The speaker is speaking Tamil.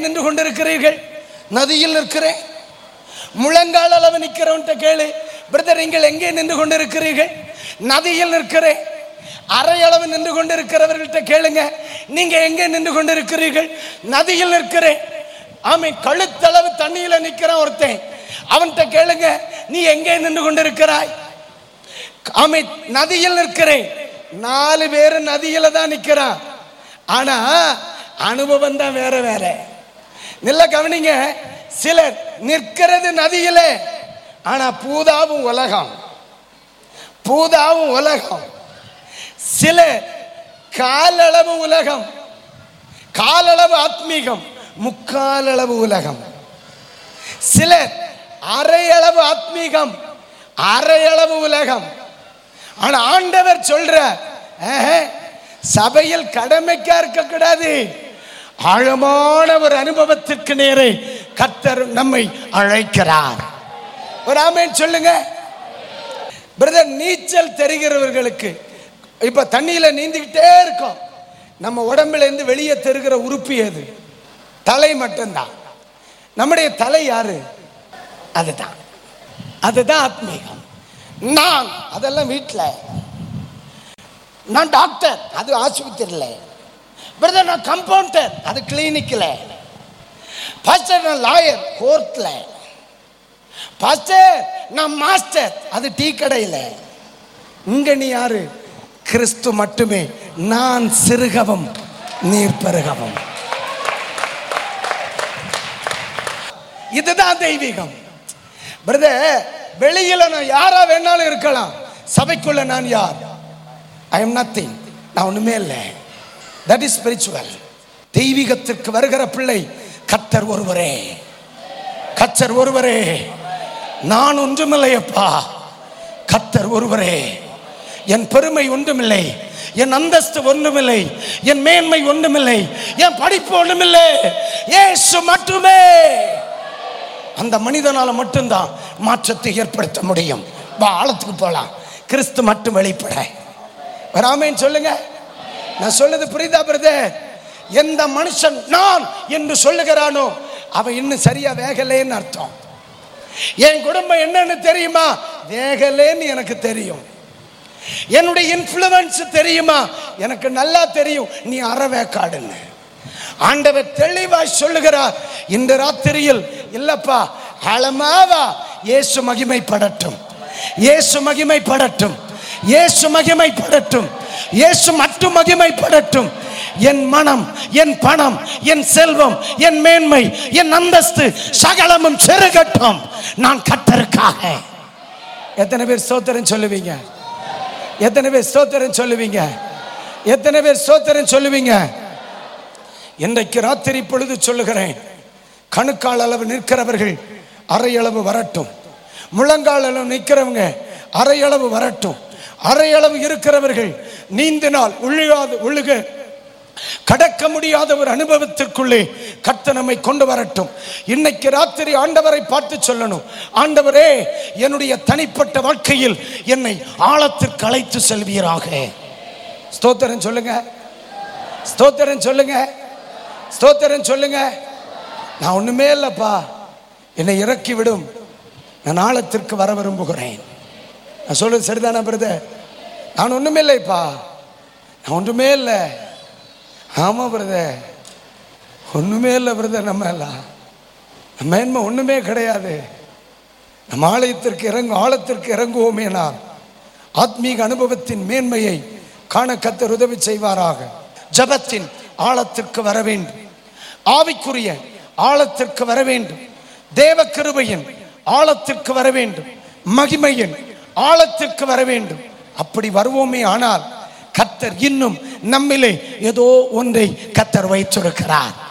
நின்று கொண்டிருக்கிறீர்கள் நதியில் நிற்கிறேன் முழங்கால் அளவு நிற்கிறவன்ட்ட கேளு பிரதர் நீங்கள் எங்கே நின்று கொண்டிருக்கிறீர்கள் நதியில் நிற்கிறேன் அரை அளவு நின்று கொண்டிருக்கிறவர்கள்ட்ட கேளுங்க நீங்க எங்கே நின்று கொண்டிருக்கிறீர்கள் நதியில் நிற்கிறேன் ஆமை கழுத்தளவு தண்ணியில நிற்கிறான் ஒருத்தன் அவன்கிட்ட கேளுங்க நீ எங்கே நின்று கொண்டிருக்கிறாய் ஆமை நதியில் நிற்கிறேன் நாலு பேர் நதியில தான் நிற்கிறான் ஆனா அனுபவம் தான் வேற வேற நல்ல கவனிங்க சிலர் நிற்கிறது நதியிலே ஆனா பூதாவும் உலகம் பூதாவும் உலகம் சில காலளவு உலகம் காலளவு ஆத்மீகம் முக்காலளவு உலகம் சிலர் அரையளவு ஆத்மீகம் அரையளவு உலகம் ஆனா ஆண்டவர் சொல்ற "ஆஹா, சபையில் கடமைக்கா இருக்கக்கூடாது ஆழமான ஒரு அனுபவத்திற்கு நேரே கர்த்தர் நம்மை அழைக்கிறார் ஒரு ஆமேன் சொல்லுங்க பிரதர் நீச்சல் தெரிகிறவர்களுக்கு இப்ப தண்ணியில நீந்திக்கிட்டே இருக்கோம் நம்ம உடம்புல இருந்து வெளியே தெரிகிற உறுப்பு எது தலை மட்டும்தான் நம்முடைய தலை யாரு அதுதான் அதுதான் ஆத்மீகம் நான் அதெல்லாம் வீட்டில் நான் டாக்டர் அது ஆஸ்பத்திரியில் பிரதர் நான் கம்பவுண்டர் அது கிளினிக்கில் பாஸ்டர் நான் லாயர் கோர்ட்டில் பாஸ்டர் நான் மாஸ்டர் அது டீ கடையில் இங்க நீ யாரு கிறிஸ்து மட்டுமே நான் சிறுகவும் நீர் பெருகவும் இதுதான் தெய்வீகம் பிரதர் வெளியில நான் யாரா வேணாலும் இருக்கலாம் சபைக்குள்ள நான் யார் ஐ எம் நத்திங் நான் ஒண்ணுமே இல்லை தட் இஸ் ஸ்பிரிச்சுவல் தெய்வீகத்திற்கு வருகிற பிள்ளை கத்தர் ஒருவரே கத்தர் ஒருவரே நான் ஒன்றுமில்லையப்பா கத்தர் ஒருவரே என் பெருமை ஒன்றுமில்லை என் அந்தஸ்து ஒன்றுமில்லை என் மேன்மை ஒன்றுமில்லை என் படிப்பு ஒன்றுமில்லை இயேசு மட்டுமே அந்த மனிதனால மட்டும்தான் மாற்றத்தை ஏற்படுத்த முடியும் வா ஆழத்துக்கு போலாம் கிறிஸ்து மட்டும் வெளிப்பட வராமேன்னு சொல்லுங்க நான் சொல்லுது புரியுதா பிரதர் எந்த மனுஷன் நான் என்று சொல்லுகிறானோ அவன் இன்னும் சரியா வேகலேன்னு அர்த்தம் என் குடும்பம் என்னன்னு தெரியுமா வேகலேன்னு எனக்கு தெரியும் என்னுடைய இன்ஃப்ளூயன்ஸ் தெரியுமா எனக்கு நல்லா தெரியும் நீ அறவேக்காடுன்னு ஆண்டவர் தெளிவாய் சொல்லுகிறார் இந்த ராத்திரியில் இல்லப்பா ஆழமாவா இயேசு மகிமைப்படட்டும் இயேசு மகிமைப்படட்டும் இயேசு மகிமைப்படட்டும் இயேசு மட்டும் மகிமைப்படட்டும் என் மனம் என் பணம் என் செல்வம் என் மேன்மை என் அந்தஸ்து சகலமும் செருகட்டும் நான் கத்தருக்காக எத்தனை பேர் சோத்திரம் சொல்லுவீங்க எத்தனை பேர் ஸ்தோத்திரம் சொல்லுவீங்க எத்தனை பேர் ஸ்தோத்திரம் சொல்லுவீங்க இன்றைக்கு ராத்திரி பொழுது சொல்லுகிறேன் கணுக்கால் அளவு நிற்கிறவர்கள் அரையளவு வரட்டும் முழங்கால் அளவு நிற்கிறவங்க அரையளவு வரட்டும் அரையளவு இருக்கிறவர்கள் நீந்தினால் உள்ளுகாது உள்ளுக கடக்க முடியாத ஒரு அனுபவத்திற்குள்ளே கர்த்த நம்மை கொண்டு வரட்டும் இன்னைக்கு ராத்திரி ஆண்டவரை பார்த்து சொல்லணும் ஆண்டவரே என்னுடைய தனிப்பட்ட வாழ்க்கையில் என்னை ஆழத்திற்கு அழைத்து செல்வீராக ஸ்தோத்திரம் சொல்லுங்க ஸ்தோத்திரம் சொல்லுங்க ஸ்தோத்திரம் சொல்லுங்க நான் ஒண்ணுமே இல்லப்பா என்னை இறக்கி விடும் நான் ஆழத்திற்கு வர விரும்புகிறேன் நான் சொல்றது சரிதானா பிரதர் நான் ஒண்ணுமே இல்லைப்பா நான் ஒன்றுமே இல்லை ஆமாம் பிரதர் ஒன்றுமே இல்லை பிரதர் நம்ம எல்லாம் நம்ம மேன்மை ஒன்றுமே கிடையாது நம்ம ஆலயத்திற்கு இறங்கு ஆழத்திற்கு இறங்குவோமே நான் ஆத்மீக அனுபவத்தின் மேன்மையை காண கத்தர் உதவி செய்வாராக ஜபத்தின் ஆழத்திற்கு வர வேண்டும் ஆவிக்குரிய ஆழத்திற்கு வர வேண்டும் தேவ கிருபையின் ஆழத்திற்கு வர வேண்டும் மகிமையின் ஆழத்திற்கு வர வேண்டும் அப்படி வருவோமே ஆனால் கத்தர் இன்னும் நம்மிலே ஏதோ ஒன்றை கத்தர் வைத்திருக்கிறார்